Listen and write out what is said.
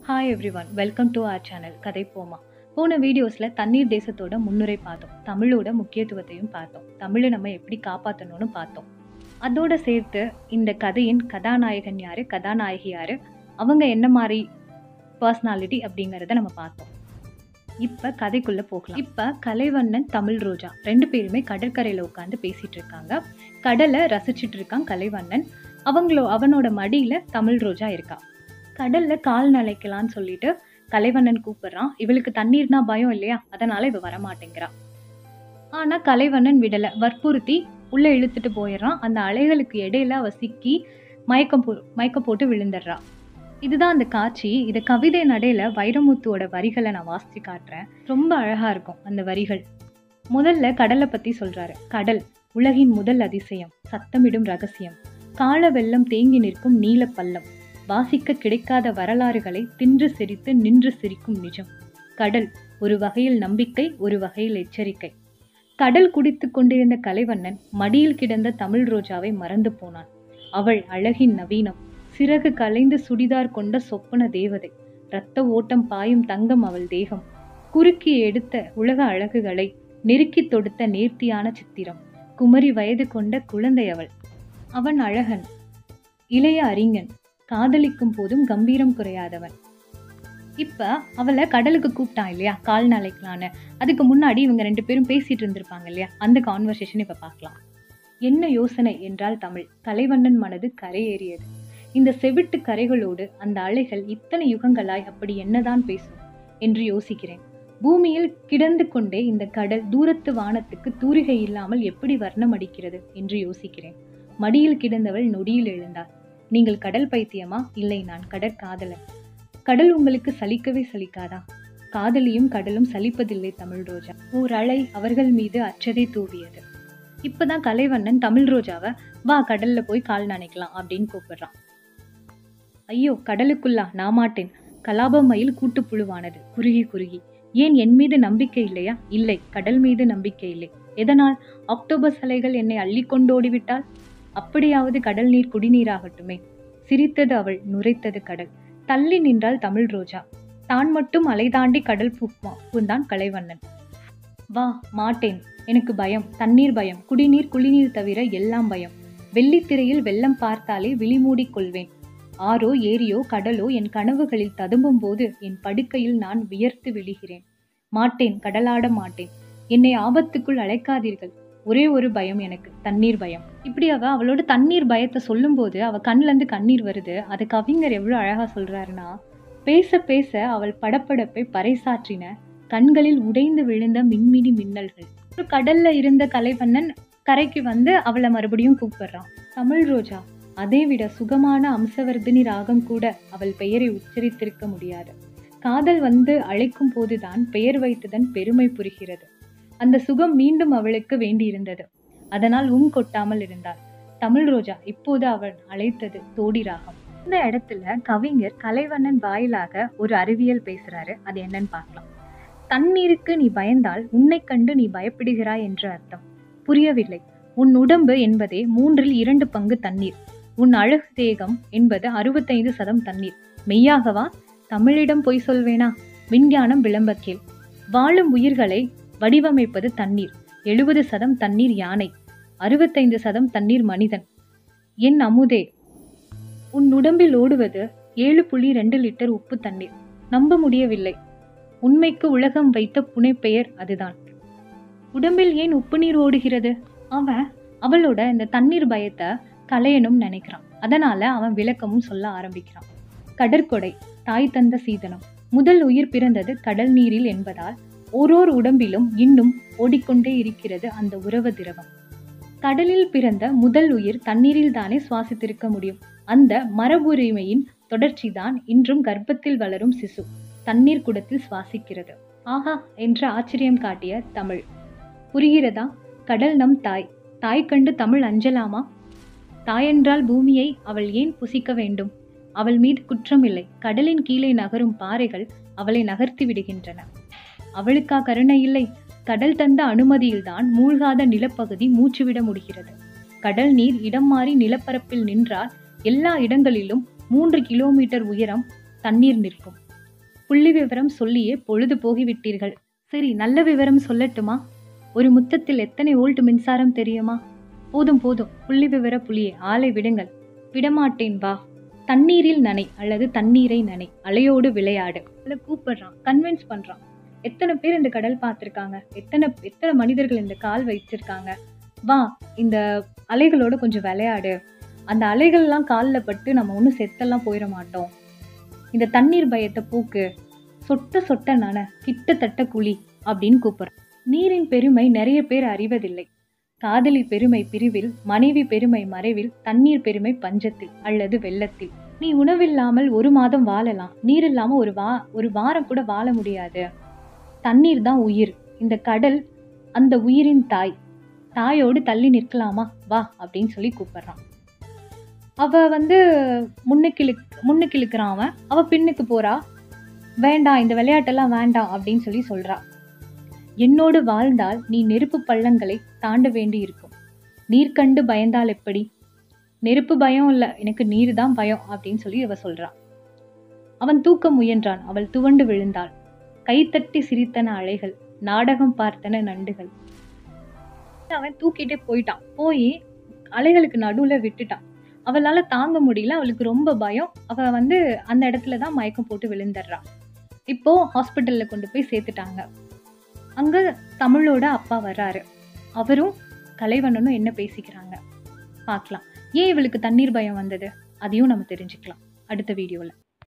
hi everyone welcome to our channel கதை போமா போன வீடியோஸில் தண்ணீர் தேசத்தோட முன்னுரை பார்த்தோம் தமிழோட முக்கியத்துவத்தையும் பார்த்தோம் தமிழை நம்ம எப்படி காப்பாற்றணும்னு பார்த்தோம் அதோட சேர்த்து இந்த கதையின் கதாநாயகன் யார் கதாநாயகி யார் அவங்க என்ன மாதிரி பர்சனாலிட்டி அப்படிங்கிறத நம்ம பார்த்தோம் இப்போ கதைக்குள்ளே போகலாம் இப்போ கலைவண்ணன் தமிழ் ரோஜா ரெண்டு பேருமே கடற்கரையில் உட்காந்து பேசிகிட்டு இருக்காங்க கடலை ரசிச்சிட்டு இருக்கான் கலைவண்ணன் அவங்களோ அவனோட மடியில் தமிழ் ரோஜா இருக்கா கடல்ல கால் நனைக்கலான்னு சொல்லிட்டு கலைவண்ணன் கூப்பிடுறான் இவளுக்கு தண்ணீர்னா பயம் இல்லையா அதனால இவ வரமாட்டேங்கிறா ஆனா கலைவண்ணன் விடல வற்புறுத்தி உள்ள இழுத்துட்டு போயிடுறான் அந்த அலைகளுக்கு இடையில அவ சிக்கி மயக்கம் போ மயக்கம் போட்டு விழுந்துடுறா இதுதான் அந்த காட்சி இதை கவிதை நடையில வைரமுத்துவோட வரிகளை நான் வாசிச்சு காட்டுறேன் ரொம்ப அழகா இருக்கும் அந்த வரிகள் முதல்ல கடலை பத்தி சொல்றாரு கடல் உலகின் முதல் அதிசயம் சத்தமிடும் ரகசியம் கால வெள்ளம் தேங்கி நிற்கும் நீல பள்ளம் வாசிக்க கிடைக்காத வரலாறுகளை தின்று சிரித்து நின்று சிரிக்கும் நிஜம் கடல் ஒரு வகையில் நம்பிக்கை ஒரு வகையில் எச்சரிக்கை கடல் குடித்து கொண்டிருந்த கலைவண்ணன் மடியில் கிடந்த தமிழ் ரோஜாவை மறந்து போனான் அவள் அழகின் நவீனம் சிறகு கலைந்து சுடிதார் கொண்ட சொப்பன தேவதை இரத்த ஓட்டம் பாயும் தங்கம் அவள் தேகம் குறுக்கி எடுத்த உலக அழகுகளை நெருக்கி தொடுத்த நேர்த்தியான சித்திரம் குமரி வயது கொண்ட குழந்தை அவள் அவன் அழகன் இளைய அறிஞன் காதலிக்கும் போதும் கம்பீரம் குறையாதவன் இப்ப அவளை கடலுக்கு கூப்பிட்டான் இல்லையா கால் நாளைக்கலான்னு அதுக்கு முன்னாடி இவங்க ரெண்டு பேரும் பேசிட்டு இருந்திருப்பாங்க இல்லையா அந்த கான்வர்சேஷன் இப்ப பார்க்கலாம் என்ன யோசனை என்றால் தமிழ் கலைவண்ணன் மனது கரையேறியது இந்த செவிட்டு கரைகளோடு அந்த அலைகள் இத்தனை யுகங்களாய் அப்படி என்னதான் பேசும் என்று யோசிக்கிறேன் பூமியில் கிடந்து கொண்டே இந்த கடல் தூரத்து வானத்துக்கு தூரிகை இல்லாமல் எப்படி வர்ணம் அடிக்கிறது என்று யோசிக்கிறேன் மடியில் கிடந்தவள் நொடியில் எழுந்தாள் நீங்கள் கடல் பைத்தியமா இல்லை நான் கடற்காதலன் கடல் உங்களுக்கு சலிக்கவே சலிக்காதா காதலியும் கடலும் சலிப்பதில்லை தமிழ் ரோஜா ஓர் அலை அவர்கள் மீது அச்சதை தூவியது இப்பதான் கலைவண்ணன் தமிழ் ரோஜாவை வா கடல்ல போய் கால் நனைக்கலாம் அப்படின்னு கூப்பிடுறான் ஐயோ கடலுக்குள்ளா நான் மாட்டேன் கலாபமயில் கூட்டுப்புழுவானது குறுகி குறுகி ஏன் என் மீது நம்பிக்கை இல்லையா இல்லை கடல் மீது நம்பிக்கை இல்லை எதனால் அக்டோபஸ் அலைகள் என்னை அள்ளி கொண்டோடிவிட்டால் அப்படியாவது கடல் நீர் குடிநீராகட்டுமே சிரித்தது அவள் நுரைத்தது கடல் தள்ளி நின்றாள் தமிழ் ரோஜா தான் மட்டும் அலை தாண்டி கடல் பூந்தான் கலைவண்ணன் வா மாட்டேன் எனக்கு பயம் தண்ணீர் பயம் குடிநீர் குளிநீர் தவிர எல்லாம் பயம் வெள்ளித்திரையில் வெள்ளம் பார்த்தாலே விழிமூடிக் கொள்வேன் ஆறோ ஏரியோ கடலோ என் கனவுகளில் ததும்பும் போது என் படுக்கையில் நான் வியர்த்து விழுகிறேன் மாட்டேன் கடலாட மாட்டேன் என்னை ஆபத்துக்குள் அழைக்காதீர்கள் ஒரே ஒரு பயம் எனக்கு தண்ணீர் பயம் இப்படி அவ அவளோட தண்ணீர் பயத்தை சொல்லும்போது அவ கண்ணுல இருந்து கண்ணீர் வருது அது கவிஞர் எவ்வளவு அழகா சொல்றாருன்னா பேச பேச அவள் படப்படப்பை பறைசாற்றின கண்களில் உடைந்து விழுந்த மின்மினி மின்னல்கள் ஒரு கடல்ல இருந்த கலைவண்ணன் கரைக்கு வந்து அவளை மறுபடியும் கூப்பிடுறான் தமிழ் ரோஜா அதை விட சுகமான அம்சவர்தினி ராகம் கூட அவள் பெயரை உச்சரித்திருக்க முடியாது காதல் வந்து அழைக்கும் போதுதான் பெயர் வைத்ததன் பெருமை புரிகிறது அந்த சுகம் மீண்டும் அவளுக்கு வேண்டியிருந்தது அதனால் உம் கொட்டாமல் இருந்தாள் தமிழ் ரோஜா இப்போது அவள் அழைத்தது தோடி ராகம் இந்த இடத்துல கவிஞர் கலைவண்ணன் வாயிலாக ஒரு அறிவியல் பேசுறாரு அது என்னன்னு பார்க்கலாம் தண்ணீருக்கு நீ பயந்தால் உன்னை கண்டு நீ பயப்படுகிறாய் என்று அர்த்தம் புரியவில்லை உன் உடம்பு என்பதே மூன்றில் இரண்டு பங்கு தண்ணீர் உன் அழகு தேகம் என்பது அறுபத்தைந்து சதம் தண்ணீர் மெய்யாகவா தமிழிடம் பொய் சொல்வேனா விஞ்ஞானம் விளம்பக்கேள் வாழும் உயிர்களை வடிவமைப்பது தண்ணீர் எழுபது சதம் தண்ணீர் யானை அறுபத்தைந்து சதம் தண்ணீர் மனிதன் என் அமுதே உன் உடம்பில் ஓடுவது ஏழு புள்ளி ரெண்டு லிட்டர் உப்பு தண்ணீர் நம்ப முடியவில்லை உண்மைக்கு உலகம் வைத்த புனைப்பெயர் அதுதான் உடம்பில் ஏன் உப்பு நீர் ஓடுகிறது அவன் அவளோட இந்த தண்ணீர் பயத்தை கலையணும் நினைக்கிறான் அதனால அவன் விளக்கமும் சொல்ல ஆரம்பிக்கிறான் கடற்கொடை தாய் தந்த சீதனம் முதல் உயிர் பிறந்தது கடல் நீரில் என்பதால் ஓரோர் உடம்பிலும் இன்னும் ஓடிக்கொண்டே இருக்கிறது அந்த உறவு திரவம் கடலில் பிறந்த முதல் உயிர் தண்ணீரில் தானே சுவாசித்திருக்க முடியும் அந்த மரபுரிமையின் தொடர்ச்சிதான் இன்றும் கர்ப்பத்தில் வளரும் சிசு தண்ணீர் குடத்தில் சுவாசிக்கிறது ஆஹா என்று ஆச்சரியம் காட்டிய தமிழ் புரிகிறதா கடல் நம் தாய் தாய் கண்டு தமிழ் அஞ்சலாமா தாயென்றால் பூமியை அவள் ஏன் புசிக்க வேண்டும் அவள் மீது குற்றமில்லை கடலின் கீழே நகரும் பாறைகள் அவளை நகர்த்தி விடுகின்றன அவளுக்கா கருணை இல்லை கடல் தந்த அனுமதியில்தான் மூழ்காத நிலப்பகுதி மூச்சுவிட முடிகிறது கடல் நீர் இடம் மாறி நிலப்பரப்பில் நின்றால் எல்லா இடங்களிலும் மூன்று கிலோமீட்டர் உயரம் தண்ணீர் நிற்கும் புள்ளி விவரம் சொல்லியே பொழுது போகிவிட்டீர்கள் சரி நல்ல விவரம் சொல்லட்டுமா ஒரு முத்தத்தில் எத்தனை வோல்ட் மின்சாரம் தெரியுமா போதும் போதும் புள்ளி விவர புலியே ஆளை விடுங்கள் விடமாட்டேன் வா தண்ணீரில் நனை அல்லது தண்ணீரை நனை அலையோடு விளையாடு இல்லை கூப்பிடுறான் கன்வின்ஸ் பண்றான் எத்தனை பேர் இந்த கடல் பார்த்துருக்காங்க எத்தனை எத்தனை மனிதர்கள் இந்த கால் வச்சிருக்காங்க வா இந்த அலைகளோட கொஞ்சம் விளையாடு அந்த அலைகள்லாம் காலில் பட்டு நம்ம ஒன்றும் செத்தெல்லாம் போயிட மாட்டோம் இந்த தண்ணீர் பயத்தை போக்கு சொட்ட சொட்ட நன கிட்டத்தட்ட குழி அப்படின்னு கூப்பிடுறோம் நீரின் பெருமை நிறைய பேர் அறிவதில்லை காதலி பெருமை பிரிவில் மனைவி பெருமை மறைவில் தண்ணீர் பெருமை பஞ்சத்தில் அல்லது வெள்ளத்தில் நீ உணவில்லாமல் ஒரு மாதம் வாழலாம் நீர் இல்லாம ஒரு வா ஒரு வாரம் கூட வாழ முடியாது தண்ணீர் தான் உயிர் இந்த கடல் அந்த உயிரின் தாய் தாயோடு தள்ளி நிற்கலாமா வா அப்படின்னு சொல்லி கூப்பிடுறான் அவ வந்து முன்னுக்கு இழு முன்னுக்கு இழுக்கிறான் அவன் அவ பின்னுக்கு போறா வேண்டாம் இந்த விளையாட்டெல்லாம் வேண்டாம் அப்படின்னு சொல்லி சொல்றா என்னோடு வாழ்ந்தால் நீ நெருப்பு பள்ளங்களை தாண்ட வேண்டி இருக்கும் நீர் கண்டு பயந்தால் எப்படி நெருப்பு பயம் இல்லை எனக்கு நீர் தான் பயம் அப்படின்னு சொல்லி இவ சொல்றா அவன் தூக்க முயன்றான் அவள் துவண்டு விழுந்தாள் கைத்தட்டி சிரித்தன அலைகள் நாடகம் பார்த்தன நண்டுகள் அவன் தூக்கிட்டே போயிட்டான் போய் அலைகளுக்கு நடுவுல விட்டுட்டான் அவளால தாங்க முடியல அவளுக்கு ரொம்ப பயம் அவ வந்து அந்த இடத்துல தான் மயக்கம் போட்டு விழுந்துடுறா இப்போ ஹாஸ்பிட்டல்ல கொண்டு போய் சேர்த்துட்டாங்க அங்க தமிழோட அப்பா வர்றாரு அவரும் கலைவண்ணனும் என்ன பேசிக்கிறாங்க பார்க்கலாம் ஏன் இவளுக்கு தண்ணீர் பயம் வந்தது அதையும் நம்ம தெரிஞ்சுக்கலாம் அடுத்த வீடியோவில்